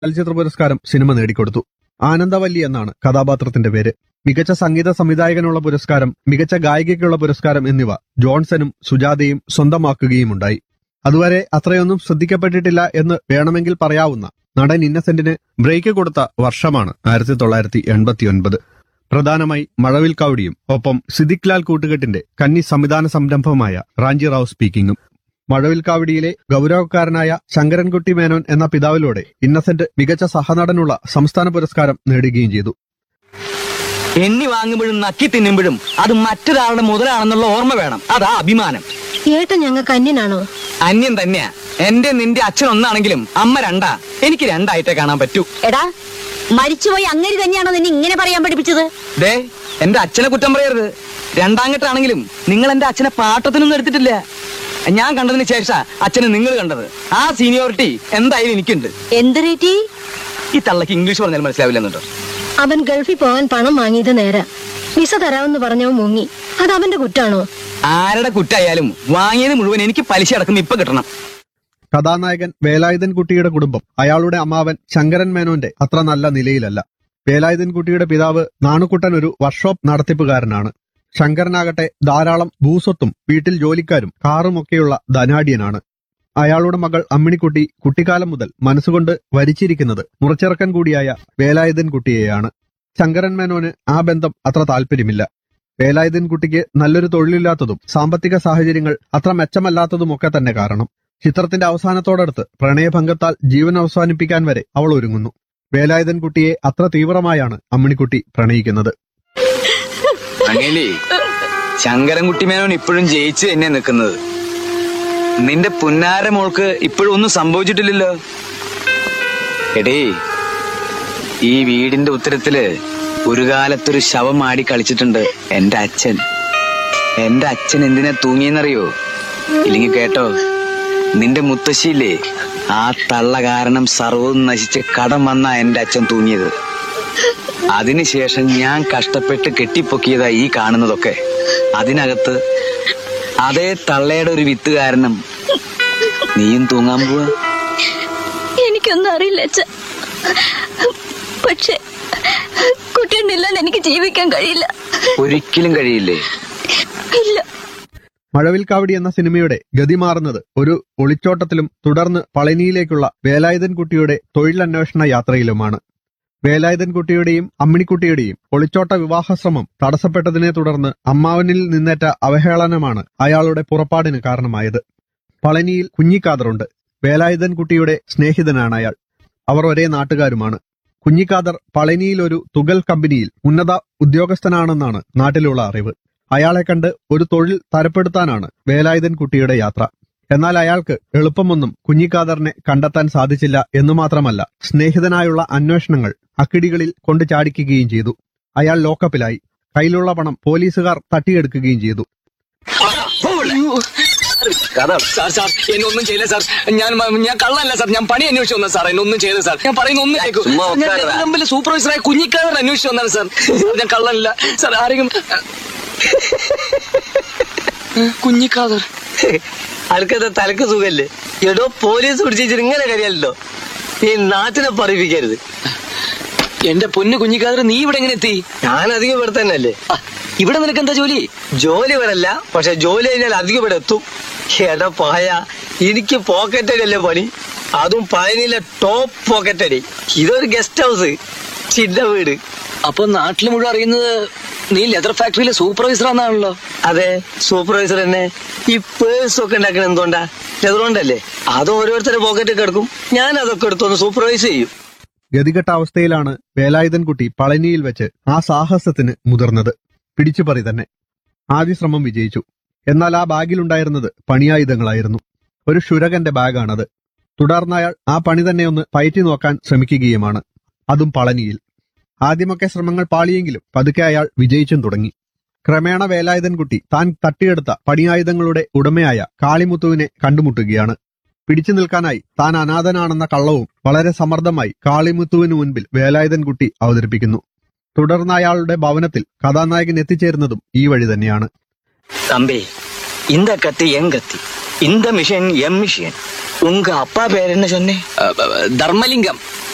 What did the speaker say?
ചലച്ചിത്ര പുരസ്കാരം സിനിമ നേടിക്കൊടുത്തു ആനന്ദവല്ലി എന്നാണ് കഥാപാത്രത്തിന്റെ പേര് മികച്ച സംഗീത സംവിധായകനുള്ള പുരസ്കാരം മികച്ച ഗായികയ്ക്കുള്ള പുരസ്കാരം എന്നിവ ജോൺസണും സുജാതയും സ്വന്തമാക്കുകയുമുണ്ടായി അതുവരെ അത്രയൊന്നും ശ്രദ്ധിക്കപ്പെട്ടിട്ടില്ല എന്ന് വേണമെങ്കിൽ പറയാവുന്ന നടൻ ഇന്നസെന്റിന് ബ്രേക്ക് കൊടുത്ത വർഷമാണ് ആയിരത്തി തൊള്ളായിരത്തി എൺപത്തിയൊൻപത് പ്രധാനമായി മഴവിൽ കൗടിയും ഒപ്പം സിദിക് ലാൽ കൂട്ടുകെട്ടിന്റെ കന്നി സംവിധാന സംരംഭമായ റാഞ്ചി റാവു സ്പീക്കിംഗും മഴവിൽ കാവടിയിലെ ഗൗരവക്കാരനായ ശങ്കരൻകുട്ടി മേനോൻ എന്ന പിതാവിലൂടെ ഇന്നസെന്റ് മികച്ച സഹനടനുള്ള സംസ്ഥാന പുരസ്കാരം നേടുകയും ചെയ്തു എണ്ണി വാങ്ങുമ്പോഴും നക്കി തിന്നുമ്പോഴും അത് മറ്റൊരാളുടെ മുതലാണെന്നുള്ള ഓർമ്മ വേണം അതാ അഭിമാനം ഏട്ടൻ ഞങ്ങൾക്ക് അന്യനാണോ അന്യം തന്നെയാ എന്റെ നിന്റെ അച്ഛൻ ഒന്നാണെങ്കിലും അമ്മ രണ്ടാ എനിക്ക് രണ്ടായിട്ടേ കാണാൻ പറ്റൂ എടാ മരിച്ചുപോയി അങ്ങനെ തന്നെയാണോ നിന്നെ ഇങ്ങനെ പറയാൻ പഠിപ്പിച്ചത് ദേ എന്റെ അച്ഛനെ കുറ്റം പറയരുത് രണ്ടാങ്കട്ടാണെങ്കിലും നിങ്ങൾ എന്റെ അച്ഛനെ പാട്ടത്തിനൊന്നും എടുത്തിട്ടില്ല ഞാൻ കണ്ടതിന് ശേഷ അച്ഛനെ നിങ്ങൾ കണ്ടത് ആ സീനിയോറിറ്റി എന്തായാലും എനിക്കുണ്ട് എന്ത് റേറ്റി ഈ തള്ളക്ക് ഇംഗ്ലീഷ് പറഞ്ഞാൽ മനസ്സിലാവില്ലെന്നുണ്ടോ അവൻ ഗൾഫിൽ പോകാൻ പണം വാങ്ങിയത് നേരാ വിസ തരാമെന്ന് പറഞ്ഞവൻ മുങ്ങി അത് അവന്റെ കുറ്റാണോ ആരുടെ കുറ്റായാലും വാങ്ങിയത് മുഴുവൻ എനിക്ക് പലിശ അടക്കം ഇപ്പൊ കിട്ടണം കഥാനായകൻ വേലായുധൻ കുട്ടിയുടെ കുടുംബം അയാളുടെ അമ്മാവൻ ശങ്കരൻ മേനോന്റെ അത്ര നല്ല നിലയിലല്ല വേലായുധൻ കുട്ടിയുടെ പിതാവ് നാണുക്കുട്ടൻ ഒരു വർക്ക്ഷോപ്പ് നടത്തിപ്പുകാരനാണ് ശങ്കരനാകട്ടെ ധാരാളം ഭൂസ്വത്തും വീട്ടിൽ ജോലിക്കാരും കാറുമൊക്കെയുള്ള ധനാഢ്യനാണ് അയാളുടെ മകൾ അമ്മിണിക്കുട്ടി കുട്ടിക്കാലം മുതൽ മനസ്സുകൊണ്ട് വരിച്ചിരിക്കുന്നത് മുറച്ചിറക്കൻ കൂടിയായ വേലായുധൻ കുട്ടിയെയാണ് ശങ്കരൻ മേനോന് ആ ബന്ധം അത്ര താല്പര്യമില്ല വേലായുധൻ കുട്ടിക്ക് നല്ലൊരു തൊഴിലില്ലാത്തതും സാമ്പത്തിക സാഹചര്യങ്ങൾ അത്ര മെച്ചമല്ലാത്തതുമൊക്കെ തന്നെ കാരണം ചിത്രത്തിന്റെ അവസാനത്തോടടുത്ത് പ്രണയഭംഗത്താൽ ജീവൻ അവസാനിപ്പിക്കാൻ വരെ അവൾ ഒരുങ്ങുന്നു വേലായുധൻ കുട്ടിയെ അത്ര തീവ്രമായാണ് അമ്മിണിക്കുട്ടി പ്രണയിക്കുന്നത് അങ്ങേലി ശങ്കരൻകുട്ടി മേനോൻ ഇപ്പോഴും ജയിച്ച് തന്നെ നിൽക്കുന്നത് നിന്റെ പുന്നാര മോൾക്ക് ഇപ്പോഴും ഒന്നും സംഭവിച്ചിട്ടില്ലല്ലോ എടേ ഈ വീടിന്റെ ഉത്തരത്തില് ഒരു കാലത്തൊരു ശവം ആടി കളിച്ചിട്ടുണ്ട് എന്റെ അച്ഛൻ എന്റെ അച്ഛൻ എന്തിനാ തൂങ്ങിയെന്നറിയോ ഇല്ലെങ്കിൽ കേട്ടോ നിന്റെ മുത്തശ്ശിയില്ലേ ആ തള്ള കാരണം സർവ്വവും നശിച്ച് കടം വന്ന എന്റെ അച്ഛൻ തൂങ്ങിയത് അതിനുശേഷം ഞാൻ കഷ്ടപ്പെട്ട് കെട്ടിപ്പൊക്കിയതാ ഈ കാണുന്നതൊക്കെ അതിനകത്ത് അതേ തള്ളയുടെ ഒരു വിത്ത് കാരണം നീയും തൂങ്ങാൻ പോവാ എനിക്കൊന്നും അറിയില്ല അച്ഛ പക്ഷെ കുട്ടിയുണ്ടില്ലാതെ എനിക്ക് ജീവിക്കാൻ കഴിയില്ല ഒരിക്കലും കഴിയില്ലേ ഇല്ല മഴവിൽ കാവടി എന്ന സിനിമയുടെ ഗതി മാറുന്നത് ഒരു ഒളിച്ചോട്ടത്തിലും തുടർന്ന് പളനിയിലേക്കുള്ള വേലായുധൻ കുട്ടിയുടെ തൊഴിലന്വേഷണ യാത്രയിലുമാണ് വേലായുധൻ കുട്ടിയുടെയും അമ്മിണിക്കുട്ടിയുടെയും ഒളിച്ചോട്ട വിവാഹശ്രമം തടസ്സപ്പെട്ടതിനെ തുടർന്ന് അമ്മാവനിൽ നിന്നേറ്റ അവഹേളനമാണ് അയാളുടെ പുറപ്പാടിന് കാരണമായത് പളനിയിൽ കുഞ്ഞിക്കാദറുണ്ട് വേലായുധൻ കുട്ടിയുടെ സ്നേഹിതനാണ് അയാൾ അവർ ഒരേ നാട്ടുകാരുമാണ് കുഞ്ഞിക്കാദർ പളനിയിൽ ഒരു തുകൽ കമ്പനിയിൽ ഉന്നത ഉദ്യോഗസ്ഥനാണെന്നാണ് നാട്ടിലുള്ള അറിവ് അയാളെ കണ്ട് ഒരു തൊഴിൽ തരപ്പെടുത്താനാണ് വേലായുധൻ കുട്ടിയുടെ യാത്ര എന്നാൽ അയാൾക്ക് എളുപ്പമൊന്നും കുഞ്ഞിക്കാദറിനെ കണ്ടെത്താൻ സാധിച്ചില്ല എന്നു മാത്രമല്ല സ്നേഹിതനായുള്ള അന്വേഷണങ്ങൾ അക്കിടികളിൽ കൊണ്ടു ചാടിക്കുകയും ചെയ്തു അയാൾ ലോക്കപ്പിലായി കയ്യിലുള്ള പണം പോലീസുകാർ തട്ടിയെടുക്കുകയും ചെയ്തു കഥ സാർ സാർ എന്നെ ഒന്നും ചെയ്യില്ല സാർ ഞാൻ ഞാൻ കള്ളല്ല സാർ ഞാൻ പണി അന്വേഷിച്ചു വന്നത് സാർ എന്നെ ഒന്നും ചെയ്ത് സാർ ഞാൻ പറയുന്ന ഒന്നും കേൾക്കൂ ഞാൻ നെടുങ്കമ്പിലെ സൂപ്പർവൈസറായ കുഞ്ഞിക്കാരൻ അന്വേഷിച്ചു വന്നതാണ് സാർ സാർ, ഞാൻ കള്ളല്ല സാർ ആരെങ്കിലും കുഞ്ഞിക്കാതർ അനക്കത് തലക്ക് സുഖല്ലേ എടോ പോലീസ് പിടിച്ചിട്ട് ഇങ്ങനെ കഴിയല്ലോ ഈ നാട്ടിനെ പറയിപ്പിക്കരുത് എന്റെ പൊന്നു കുഞ്ഞിക്കാതർ നീ ഇവിടെ എങ്ങനെ എത്തി ഞാൻ അധികം ഇവിടെ തന്നെ അല്ലേ ആ, ഇവിടെ നിനക്ക് എന്താ ജോലി ജോലി ഇവിടെ അല്ല പക്ഷെ ജോലി കഴിഞ്ഞാൽ അധികം ഇവിടെ എത്തും എടാ പായ എനിക്ക് പോക്കറ്റ് അടി അല്ലേ പണി അതും പഴനിയിലെ ടോപ്പ് പോക്കറ്റ് അടി ഇതൊരു ഗസ്റ്റ് ഹൗസ് ചിന്ന വീട് അപ്പൊ നാട്ടിൽ മുഴുവൻ അറിയുന്നത് നീ ലെതർ ഫാക്ടറിയിലെ സൂപ്പർവൈസർ ആണെന്നാണല്ലോ അതെ സൂപ്പർവൈസർ തന്നെ ഈ പേഴ്സ് ഒക്കെ ഉണ്ടാക്കണ എന്തുകൊണ്ടാ എതുകൊണ്ടല്ലേ അത് ഓരോരുത്തരുടെ പോക്കറ്റ് കിടക്കും ഞാൻ അതൊക്കെ എടുത്തൊന്ന് സൂപ്പർവൈസ് ചെയ്യും ഗതികെട്ട അവസ്ഥയിലാണ് വേലായുധൻ കുട്ടി പളനിയിൽ വെച്ച് ആ സാഹസത്തിന് മുതിർന്നത് പിടിച്ചുപറി തന്നെ ആദ്യ ശ്രമം വിജയിച്ചു എന്നാൽ ആ ബാഗിലുണ്ടായിരുന്നത് പണിയായുധങ്ങളായിരുന്നു ഒരു ക്ഷുരകന്റെ ബാഗാണത് തുടർന്ന് അയാൾ ആ പണി തന്നെ ഒന്ന് പയറ്റി നോക്കാൻ ശ്രമിക്കുകയുമാണ് അതും പളനിയിൽ ആദ്യമൊക്കെ ശ്രമങ്ങൾ പാളിയെങ്കിലും പതുക്കെ അയാൾ വിജയിച്ചും തുടങ്ങി ക്രമേണ വേലായുധൻ കുട്ടി താൻ തട്ടിയെടുത്ത പണിയായുധങ്ങളുടെ ഉടമയായ കാളിമുത്തുവിനെ കണ്ടുമുട്ടുകയാണ് പിടിച്ചു നിൽക്കാനായി താൻ അനാഥനാണെന്ന കള്ളവും വളരെ സമർത്ഥമായി കാളിമുത്തുവിന് മുൻപിൽ വേലായുധൻ കുട്ടി അവതരിപ്പിക്കുന്നു തുടർന്ന് അയാളുടെ ഭവനത്തിൽ കഥാനായകൻ എത്തിച്ചേരുന്നതും ഈ വഴി തന്നെയാണ് தம்பி இந்த கத்தி என் கத்தி இந்த மிஷின் எம் மிஷின் உங்க அப்பா பேர் என்ன சொன்னேன் தர்மலிங்கம்